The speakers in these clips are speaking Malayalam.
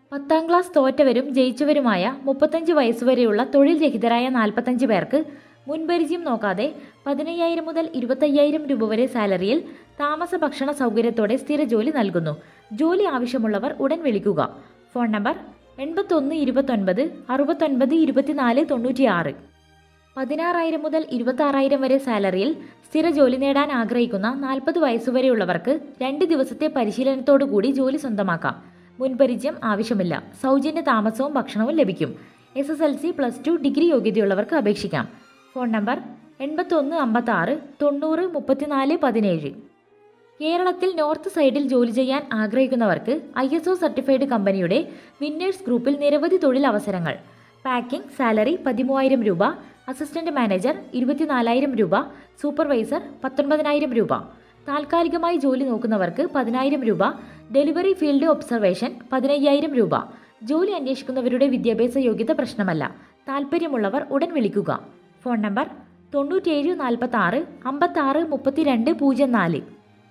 പത്താം ക്ലാസ് തോറ്റവരും ജയിച്ചവരുമായ മുപ്പത്തഞ്ച് വയസ്സുവരെയുള്ള തൊഴിൽ രഹിതരായ നാൽപ്പത്തഞ്ച് പേർക്ക് മുൻപരിചയം നോക്കാതെ പതിനയ്യായിരം മുതൽ ഇരുപത്തയ്യായിരം രൂപ വരെ സാലറിയിൽ താമസ ഭക്ഷണ സൗകര്യത്തോടെ സ്ഥിര ജോലി നൽകുന്നു ജോലി ആവശ്യമുള്ളവർ ഉടൻ വിളിക്കുക ഫോൺ നമ്പർ എൺപത്തൊന്ന് ഇരുപത്തൊൻപത് അറുപത്തൊൻപത് ഇരുപത്തിനാല് തൊണ്ണൂറ്റിയാറ് പതിനാറായിരം മുതൽ ഇരുപത്താറായിരം വരെ സാലറിയിൽ സ്ഥിര ജോലി നേടാൻ ആഗ്രഹിക്കുന്ന നാൽപ്പത് വയസ്സുവരെയുള്ളവർക്ക് രണ്ട് ദിവസത്തെ പരിശീലനത്തോടു കൂടി ജോലി സ്വന്തമാക്കാം മുൻപരിചയം ആവശ്യമില്ല സൗജന്യ താമസവും ഭക്ഷണവും ലഭിക്കും S S L C plus two degree യോഗ്യതയുള്ളവർക്ക് അപേക്ഷിക്കാം ഫോൺ നമ്പർ എൺപത്തൊന്ന് അമ്പത്താറ് തൊണ്ണൂറ് മുപ്പത്തിനാല് പതിനേഴ് കേരളത്തിൽ നോർത്ത് സൈഡിൽ ജോലി ചെയ്യാൻ ആഗ്രഹിക്കുന്നവർക്ക് ഐ എസ് ഒ സർട്ടിഫൈഡ് കമ്പനിയുടെ വിന്നേഴ്സ് ഗ്രൂപ്പിൽ നിരവധി തൊഴിൽ അവസരങ്ങൾ പാക്കിംഗ് സാലറി പതിമൂവായിരം രൂപ അസിസ്റ്റന്റ് മാനേജർ ഇരുപത്തിനാലായിരം രൂപ സൂപ്പർവൈസർ പത്തൊൻപതിനായിരം രൂപ താൽക്കാലികമായി ജോലി നോക്കുന്നവർക്ക് പതിനായിരം രൂപ ഡെലിവറി ഫീൽഡ് ഒബ്സർവേഷൻ പതിനയ്യായിരം രൂപ ജോലി അന്വേഷിക്കുന്നവരുടെ വിദ്യാഭ്യാസ യോഗ്യത പ്രശ്നമല്ല താൽപ്പര്യമുള്ളവർ ഉടൻ വിളിക്കുക ഫോൺ നമ്പർ തൊണ്ണൂറ്റേഴ് നാൽപ്പത്തി ആറ് അമ്പത്താറ് മുപ്പത്തിരണ്ട് പൂജ്യം നാല്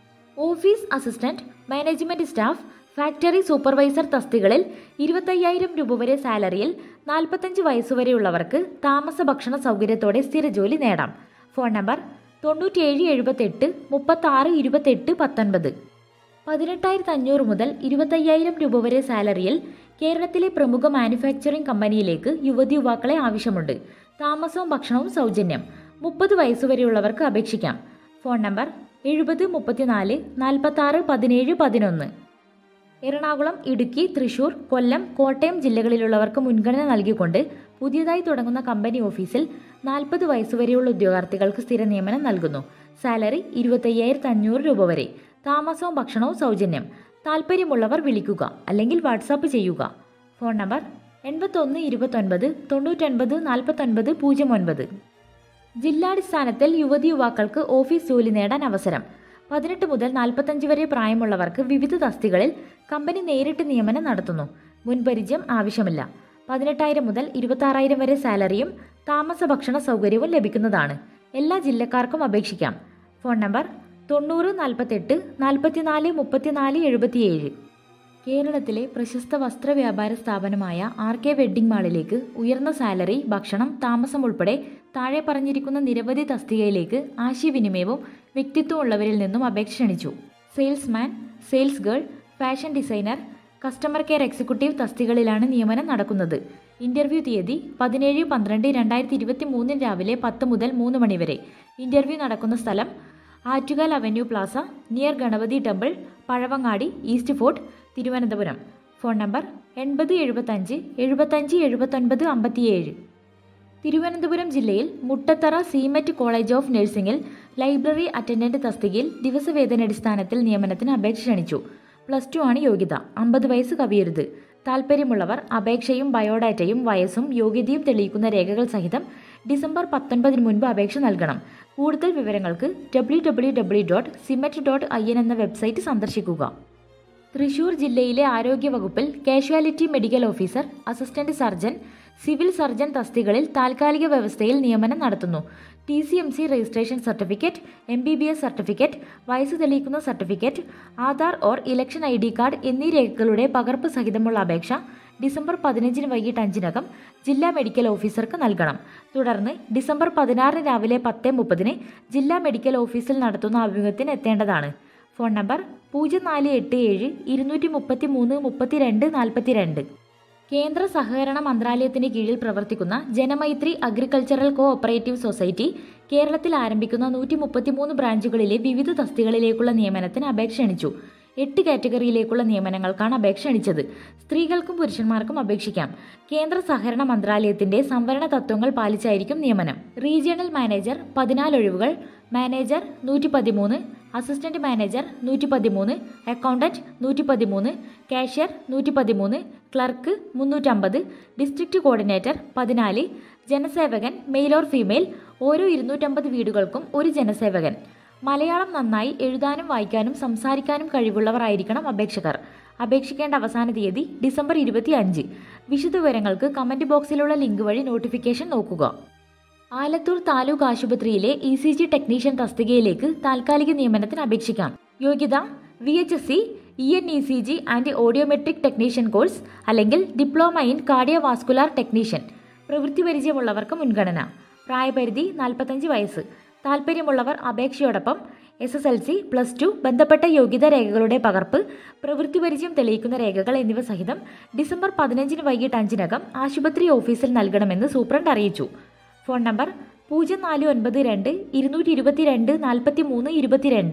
office assistant management staff factory supervisor തസ്തികളിൽ ഇരുപത്തയ്യായിരം രൂപ വരെ സാലറിയിൽ നാൽപ്പത്തഞ്ച് വയസ്സുവരെയുള്ളവർക്ക് താമസ ഭക്ഷണ സൗകര്യത്തോടെ സ്ഥിര ജോലി നേടാം ഫോൺ നമ്പർ തൊണ്ണൂറ്റിയേഴ് എഴുപത്തെട്ട് മുപ്പത്താറ് ഇരുപത്തെട്ട് പത്തൊൻപത് പതിനെട്ടായിരത്തി അഞ്ഞൂറ് മുതൽ ഇരുപത്തയ്യായിരം രൂപ വരെ സാലറിയിൽ കേരളത്തിലെ പ്രമുഖ മാനുഫാക്ചറിംഗ് കമ്പനിയിലേക്ക് യുവതി യുവാക്കളെ ആവശ്യമുണ്ട് താമസവും ഭക്ഷണവും സൗജന്യം മുപ്പത് വയസ്സുവരെയുള്ളവർക്ക് അപേക്ഷിക്കാം ഫോൺ നമ്പർ എഴുപത് മുപ്പത്തിനാല് നാൽപ്പത്താറ് പതിനേഴ് പതിനൊന്ന് എറണാകുളം ഇടുക്കി തൃശൂർ കൊല്ലം കോട്ടയം ജില്ലകളിലുള്ളവർക്ക് മുൻഗണന നൽകിക്കൊണ്ട് പുതിയതായി തുടങ്ങുന്ന കമ്പനി ഓഫീസിൽ നാൽപ്പത് വയസ്സുവരെയുള്ള ഉദ്യോഗാർത്ഥികൾക്ക് സ്ഥിര നിയമനം നൽകുന്നു സാലറി ഇരുപത്തയ്യായിരത്തി അഞ്ഞൂറ് രൂപ വരെ താമസവും ഭക്ഷണവും സൗജന്യം താല്പര്യമുള്ളവർ വിളിക്കുക അല്ലെങ്കിൽ വാട്സാപ്പ് ചെയ്യുക ഫോൺ നമ്പർ എൺപത്തൊന്ന് ഇരുപത്തൊൻപത് തൊണ്ണൂറ്റൊൻപത് നാൽപ്പത്തൊൻപത് പൂജ്യം ഒൻപത് ജില്ലാടിസ്ഥാനത്തിൽ യുവതി യുവാക്കൾക്ക് ഓഫീസ് ജോലി നേടാൻ അവസരം പതിനെട്ട് മുതൽ നാൽപ്പത്തഞ്ച് വരെ പ്രായമുള്ളവർക്ക് വിവിധ തസ്തികളിൽ കമ്പനി നേരിട്ട് നിയമനം നടത്തുന്നു മുൻപരിചയം ആവശ്യമില്ല പതിനെട്ടായിരം മുതൽ ഇരുപത്താറായിരം വരെ സാലറിയും താമസ ഭക്ഷണ സൗകര്യവും ലഭിക്കുന്നതാണ് എല്ലാ ജില്ലക്കാർക്കും അപേക്ഷിക്കാം ഫോൺ നമ്പർ തൊണ്ണൂറ് നാൽപ്പത്തെട്ട് നാൽപ്പത്തിനാല് മുപ്പത്തിനാല് എഴുപത്തിയേഴ് കേരളത്തിലെ പ്രശസ്ത വസ്ത്ര വ്യാപാര സ്ഥാപനമായ ആർ കെ വെഡ്ഡിംഗ് മാളിലേക്ക് ഉയർന്ന സാലറി ഭക്ഷണം താമസം ഉൾപ്പെടെ താഴെ പറഞ്ഞിരിക്കുന്ന നിരവധി തസ്തികയിലേക്ക് ആശയവിനിമയവും വ്യക്തിത്വം ഉള്ളവരിൽ നിന്നും അപേക്ഷ ക്ഷണിച്ചു salesman sales girl fashion designer customer care executive തസ്തികളിലാണ് നിയമനം നടക്കുന്നത് ഇന്റർവ്യൂ തീയതി പതിനേഴ് പന്ത്രണ്ട് രണ്ടായിരത്തി ഇരുപത്തി മൂന്നിന് രാവിലെ പത്ത് മുതൽ മൂന്ന് മണി വരെ ഇന്റർവ്യൂ നടക്കുന്ന സ്ഥലം Attukal avenue plaza near Ganapathi temple Pazhavangadi east fort Thiruvananthapuram phone number എൺപത് എഴുപത്തഞ്ച് എഴുപത്തഞ്ച് എഴുപത്തൊൻപത് അമ്പത്തിയേഴ് തിരുവനന്തപുരം ജില്ലയിൽ മുട്ടത്തറ സീമെറ്റ് കോളേജ് ഓഫ് നഴ്സിംഗിൽ ലൈബ്രറി അറ്റൻഡന്റ് തസ്തികയിൽ ദിവസവേതനടിസ്ഥാനത്തിൽ നിയമനത്തിന് അപേക്ഷ ക്ഷണിച്ചു പ്ലസ് ടു ആണ് യോഗ്യത അമ്പത് വയസ്സ് കവിയരുത് താൽപ്പര്യമുള്ളവർ അപേക്ഷയും ബയോഡാറ്റയും വയസ്സും യോഗ്യതയും തെളിയിക്കുന്ന രേഖകൾ സഹിതം ഡിസംബർ പത്തൊൻപതിന് മുൻപ് അപേക്ഷ നൽകണം കൂടുതൽ വിവരങ്ങൾക്ക് W W W dot SIMET dot I N എന്ന വെബ്സൈറ്റ് സന്ദർശിക്കുക തൃശൂർ ജില്ലയിലെ ആരോഗ്യവകുപ്പിൽ casualty medical officer assistant surgeon civil surgeon തസ്തികളിൽ താൽക്കാലിക വ്യവസ്ഥയിൽ നിയമനം നടത്തുന്നു T C M C registration certificate M B B S certificate വയസ്സ് തെളിയിക്കുന്ന certificate Aadhaar or election I D card എന്നീ രേഖകളുടെ പകർപ്പ് സഹിതമുള്ള അപേക്ഷ ഡിസംബർ പതിനഞ്ചിന് വൈകിട്ട് അഞ്ചിനകം ജില്ലാ മെഡിക്കൽ ഓഫീസർക്ക് നൽകണം തുടർന്ന് ഡിസംബർ പതിനാറിന് രാവിലെ പത്ത് മുപ്പതിന് ജില്ലാ മെഡിക്കൽ ഓഫീസിൽ നടത്തുന്ന അഭിമുഖത്തിന് എത്തേണ്ടതാണ് ഫോൺ നമ്പർ പൂജ്യം നാല് എട്ട് ഏഴ് ഇരുന്നൂറ്റി മുപ്പത്തി മൂന്ന് മുപ്പത്തിരണ്ട് നാൽപ്പത്തിരണ്ട് കേന്ദ്ര സഹകരണ മന്ത്രാലയത്തിന് കീഴിൽ പ്രവർത്തിക്കുന്ന Janamaithri agricultural cooperative society കേരളത്തിൽ ആരംഭിക്കുന്ന നൂറ്റി മുപ്പത്തിമൂന്ന് ബ്രാഞ്ചുകളിലെ വിവിധ തസ്തികളിലേക്കുള്ള നിയമനത്തിന് അപേക്ഷ ക്ഷണിച്ചു എട്ട് കാറ്റഗറിയിലേക്കുള്ള നിയമനങ്ങൾക്കാണ് അപേക്ഷ ക്ഷണിച്ചത് സ്ത്രീകൾക്കും പുരുഷന്മാർക്കും അപേക്ഷിക്കാം കേന്ദ്ര സഹകരണ മന്ത്രാലയത്തിന്റെ സംവരണ തത്വങ്ങൾ പാലിച്ചായിരിക്കും നിയമനം റീജിയണൽ മാനേജർ പതിനാല് ഒഴിവുകൾ മാനേജർ നൂറ്റി പതിമൂന്ന് അസിസ്റ്റന്റ് മാനേജർ നൂറ്റി പതിമൂന്ന് അക്കൗണ്ടന്റ് നൂറ്റി പതിമൂന്ന് കാഷ്യർ നൂറ്റി പതിമൂന്ന് ക്ലർക്ക് മുന്നൂറ്റമ്പത് ഡിസ്ട്രിക്ട് കോർഡിനേറ്റർ പതിനാല് ജനസേവകൻ മെയിൽ ഓർ ഫീമെയിൽ ഓരോ ഇരുന്നൂറ്റമ്പത് വീടുകൾക്കും ഒരു ജനസേവകൻ മലയാളം നന്നായി എഴുതാനും വായിക്കാനും സംസാരിക്കാനും കഴിവുള്ളവരായിരിക്കണം അപേക്ഷകർ അപേക്ഷിക്കേണ്ട അവസാന തീയതി ഡിസംബർ ഇരുപത്തി അഞ്ച് വിശദവിവരങ്ങൾക്ക് കമന്റ് ബോക്സിലുള്ള ലിങ്ക് വഴി നോട്ടിഫിക്കേഷൻ നോക്കുക ആലത്തൂർ താലൂക്ക് ആശുപത്രിയിലെ ഇ സി ജി ടെക്നീഷ്യൻ തസ്തികയിലേക്ക് താൽക്കാലിക നിയമനത്തിന് അപേക്ഷിക്കാം യോഗ്യത V H S C E N E C G and audiometric technician course അല്ലെങ്കിൽ ഡിപ്ലോമ ഇൻ കാർഡിയോവാസ്കുലാർ ടെക്നീഷ്യൻ പ്രവൃത്തി പരിചയമുള്ളവർക്ക് മുൻഗണന പ്രായപരിധി നാൽപ്പത്തഞ്ച് വയസ്സ് താൽപ്പര്യമുള്ളവർ അപേക്ഷയോടൊപ്പം S S L C plus two ബന്ധപ്പെട്ട യോഗ്യതാ രേഖകളുടെ പകർപ്പ് പ്രവൃത്തി പരിചയം തെളിയിക്കുന്ന രേഖകൾ എന്നിവ സഹിതം ഡിസംബർ പതിനഞ്ചിന് വൈകിട്ട് അഞ്ചിനകം ആശുപത്രി ഓഫീസിൽ നൽകണമെന്ന് സൂപ്രണ്ട് അറിയിച്ചു ഫോൺ നമ്പർ പൂജ്യം നാല് ഒൻപത് രണ്ട് ഇരുന്നൂറ്റി ഇരുപത്തി രണ്ട് നാൽപ്പത്തി മൂന്ന് ഇരുപത്തിരണ്ട്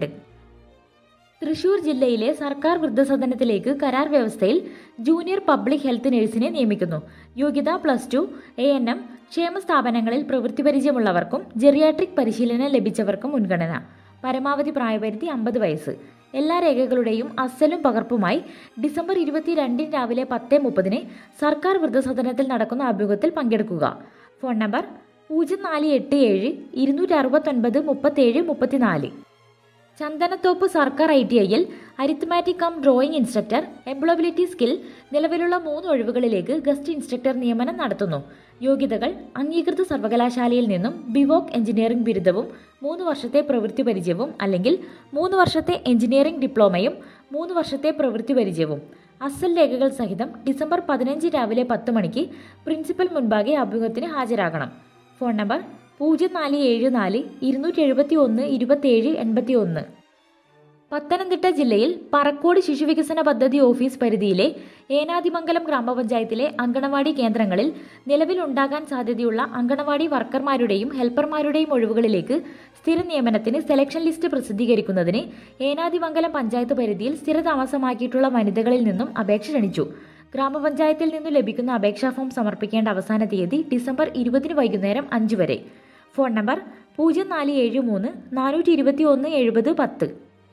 തൃശൂർ ജില്ലയിലെ സർക്കാർ വൃദ്ധസദനത്തിലേക്ക് കരാർ വ്യവസ്ഥയിൽ ജൂനിയർ പബ്ലിക് ഹെൽത്ത് നഴ്സിനെ നിയമിക്കുന്നു യോഗ്യത plus two A N M ക്ഷേമ സ്ഥാപനങ്ങളിൽ പ്രവൃത്തി പരിചയമുള്ളവർക്കും ജെറിയാട്രിക് പരിശീലനം ലഭിച്ചവർക്കും മുൻഗണന പരമാവധി പ്രായപരിധി അമ്പത് വയസ്സ് എല്ലാ രേഖകളുടെയും അസലും പകർപ്പുമായി ഡിസംബർ ഇരുപത്തിരണ്ടിന് രാവിലെ പത്ത് മുപ്പതിന് സർക്കാർ വൃദ്ധസദനത്തിൽ നടക്കുന്ന അഭിമുഖത്തിൽ പങ്കെടുക്കുക ഫോൺ നമ്പർ പൂജ്യം നാല് എട്ട് ഏഴ് ഇരുന്നൂറ്റി അറുപത്തൊൻപത് മുപ്പത്തേഴ് മുപ്പത്തിനാല് ചന്ദനത്തോപ്പ് സർക്കാർ ഐ ടി ഐയിൽ arithmetic cum drawing instructor employability skill നിലവിലുള്ള മൂന്ന് ഒഴിവുകളിലേക്ക് ഗസ്റ്റ് ഇൻസ്ട്രക്ടർ നിയമനം നടത്തുന്നു യോഗ്യതകൾ അംഗീകൃത സർവകലാശാലയിൽ നിന്നും ബിവോക് എഞ്ചിനീയറിംഗ് ബിരുദവും മൂന്ന് വർഷത്തെ പ്രവൃത്തി പരിചയവും അല്ലെങ്കിൽ മൂന്ന് വർഷത്തെ എഞ്ചിനീയറിംഗ് ഡിപ്ലോമയും മൂന്ന് വർഷത്തെ പ്രവൃത്തി പരിചയവും അസൽ രേഖകൾ സഹിതം ഡിസംബർ പതിനഞ്ച് രാവിലെ പത്ത് മണിക്ക് പ്രിൻസിപ്പൽ മുൻപാകെ അഭിമുഖത്തിന് ഹാജരാകണം ഫോൺ നമ്പർ പൂജ്യം നാല് ഏഴ് നാല് ഇരുന്നൂറ്റി എഴുപത്തി ഒന്ന് ഇരുപത്തിയേഴ് എൺപത്തി ഒന്ന് പത്തനംതിട്ട ജില്ലയിൽ പറക്കോട് ശിശുവികസന പദ്ധതി ഓഫീസ് പരിധിയിലെ ഏനാദിമംഗലം ഗ്രാമപഞ്ചായത്തിലെ അങ്കണവാടി കേന്ദ്രങ്ങളിൽ നിലവിലുണ്ടാകാൻ സാധ്യതയുള്ള അങ്കണവാടി വർക്കർമാരുടെയും ഹെൽപ്പർമാരുടെയും ഒഴിവുകളിലേക്ക് സ്ഥിര നിയമനത്തിന് സെലക്ഷൻ ലിസ്റ്റ് പ്രസിദ്ധീകരിക്കുന്നതിന് ഏനാദിമംഗലം പഞ്ചായത്ത് പരിധിയിൽ സ്ഥിരതാമസമാക്കിയിട്ടുള്ള വനിതകളിൽ നിന്നും അപേക്ഷ ക്ഷണിച്ചു ഗ്രാമപഞ്ചായത്തിൽ നിന്നു ലഭിക്കുന്ന അപേക്ഷാ ഫോം സമർപ്പിക്കേണ്ട അവസാന തീയതി ഡിസംബർ ഇരുപതിന് വൈകുന്നേരം അഞ്ച് വരെ ഫോൺ നമ്പർ പൂജ്യം നാല് ഏഴ് മൂന്ന് നാനൂറ്റി ഇരുപത്തി ഒന്ന് എഴുപത് പത്ത്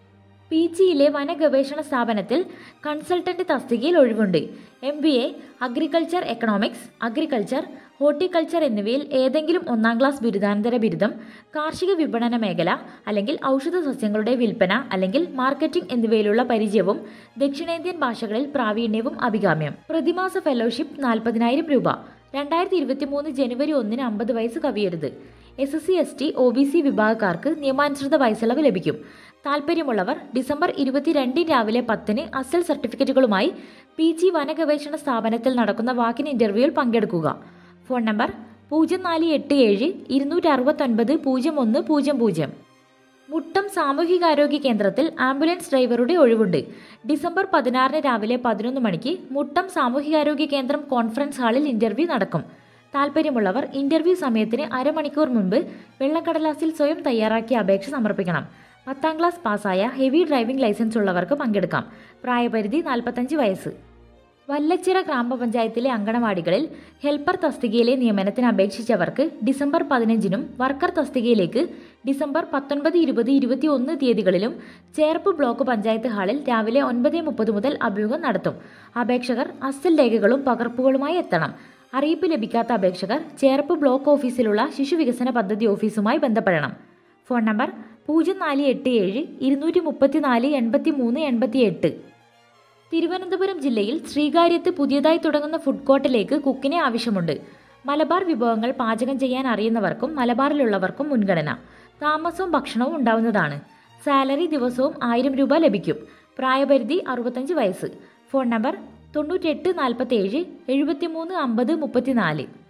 പി ജിയിലെ വനഗവേഷണ സ്ഥാപനത്തിൽ കൺസൾട്ടന്റ് തസ്തികയിൽ ഒഴിവുണ്ട് M B A agriculture economics agriculture horticulture എന്നിവയിൽ ഏതെങ്കിലും ഒന്നാം ക്ലാസ് ബിരുദാനന്തര ബിരുദം കാർഷിക വിപണന മേഖല അല്ലെങ്കിൽ ഔഷധ സസ്യങ്ങളുടെ വിൽപ്പന അല്ലെങ്കിൽ മാർക്കറ്റിംഗ് എന്നിവയിലുള്ള പരിചയവും ദക്ഷിണേന്ത്യൻ ഭാഷകളിൽ പ്രാവീണ്യവും അഭികാമ്യം പ്രതിമാസ ഫെലോഷിപ്പ് നാൽപ്പതിനായിരം രൂപ രണ്ടായിരത്തി ഇരുപത്തി മൂന്ന് ജനുവരി ഒന്നിന് അമ്പത് വയസ്സ് കവിയരുത് S S C S T O B C വിഭാഗക്കാർക്ക് നിയമാനുസൃത വയസ്സിളവ് ലഭിക്കും താൽപ്പര്യമുള്ളവർ ഡിസംബർ ഇരുപത്തിരണ്ടിന് രാവിലെ പത്തിന് അസൽ സർട്ടിഫിക്കറ്റുകളുമായി പി ജി വനഗവേഷണ സ്ഥാപനത്തിൽ നടക്കുന്ന വാക്കിൻ ഇന്റർവ്യൂവിൽ പങ്കെടുക്കുക ഫോൺ നമ്പർ പൂജ്യം നാല് എട്ട് ഏഴ് ഇരുന്നൂറ്റി അറുപത്തൊൻപത് പൂജ്യം ഒന്ന് പൂജ്യം പൂജ്യം മുട്ടം സാമൂഹികാരോഗ്യ കേന്ദ്രത്തിൽ ആംബുലൻസ് ഡ്രൈവറുടെ ഒഴിവുണ്ട് ഡിസംബർ പതിനാറിന് രാവിലെ പതിനൊന്ന് മണിക്ക് മുട്ടം സാമൂഹികാരോഗ്യ കേന്ദ്രം കോൺഫറൻസ് ഹാളിൽ ഇന്റർവ്യൂ നടക്കും താൽപ്പര്യമുള്ളവർ ഇന്റർവ്യൂ സമയത്തിന് അരമണിക്കൂർ മുൻപ് വെള്ളക്കടലാസിൽ സ്വയം തയ്യാറാക്കിയ അപേക്ഷ സമർപ്പിക്കണം പത്താം ക്ലാസ് പാസ്സായ ഹെവി ഡ്രൈവിംഗ് ലൈസൻസ് ഉള്ളവർക്ക് പങ്കെടുക്കാം പ്രായപരിധി നാൽപ്പത്തഞ്ച് വയസ്സ് വല്ലച്ചിറ ഗ്രാമപഞ്ചായത്തിലെ അങ്കണവാടികളിൽ ഹെൽപ്പർ തസ്തികയിലെ നിയമനത്തിന് അപേക്ഷിച്ചവർക്ക് ഡിസംബർ പതിനഞ്ചിനും വർക്കർ തസ്തികയിലേക്ക് ഡിസംബർ പത്തൊൻപത് ഇരുപത് ഇരുപത്തി ഒന്ന് തീയതികളിലും ചേർപ്പ് ബ്ലോക്ക് പഞ്ചായത്ത് ഹാളിൽ രാവിലെ ഒൻപത് മുപ്പത് മുതൽ അഭിമുഖം നടത്തും അപേക്ഷകർ അസൽ രേഖകളും പകർപ്പുകളുമായി എത്തണം അറിയിപ്പ് ലഭിക്കാത്ത അപേക്ഷകർ ചേർപ്പ് ബ്ലോക്ക് ഓഫീസിലുള്ള ശിശു വികസന പദ്ധതി ഓഫീസുമായി ബന്ധപ്പെടണം ഫോൺ നമ്പർ പൂജ്യം നാല് എട്ട് ഏഴ് ഇരുന്നൂറ്റി മുപ്പത്തിനാല് എൺപത്തി മൂന്ന് എൺപത്തി എട്ട് തിരുവനന്തപുരം ജില്ലയിൽ ശ്രീകാര്യത്ത് പുതിയതായി തുടങ്ങുന്ന ഫുഡ് കോർട്ടിലേക്ക് കുക്കിനെ ആവശ്യമുണ്ട് മലബാർ വിഭവങ്ങൾ പാചകം ചെയ്യാൻ അറിയുന്നവർക്കും മലബാറിലുള്ളവർക്കും മുൻഗണന താമസവും ഭക്ഷണവും ഉണ്ടാവുന്നതാണ് സാലറി ദിവസവും ആയിരം രൂപ ലഭിക്കും പ്രായപരിധി അറുപത്തഞ്ച് വയസ്സ് ഫോൺ നമ്പർ തൊണ്ണൂറ്റെട്ട് നാൽപ്പത്തേഴ് എഴുപത്തിമൂന്ന് അമ്പത് മുപ്പത്തിനാല്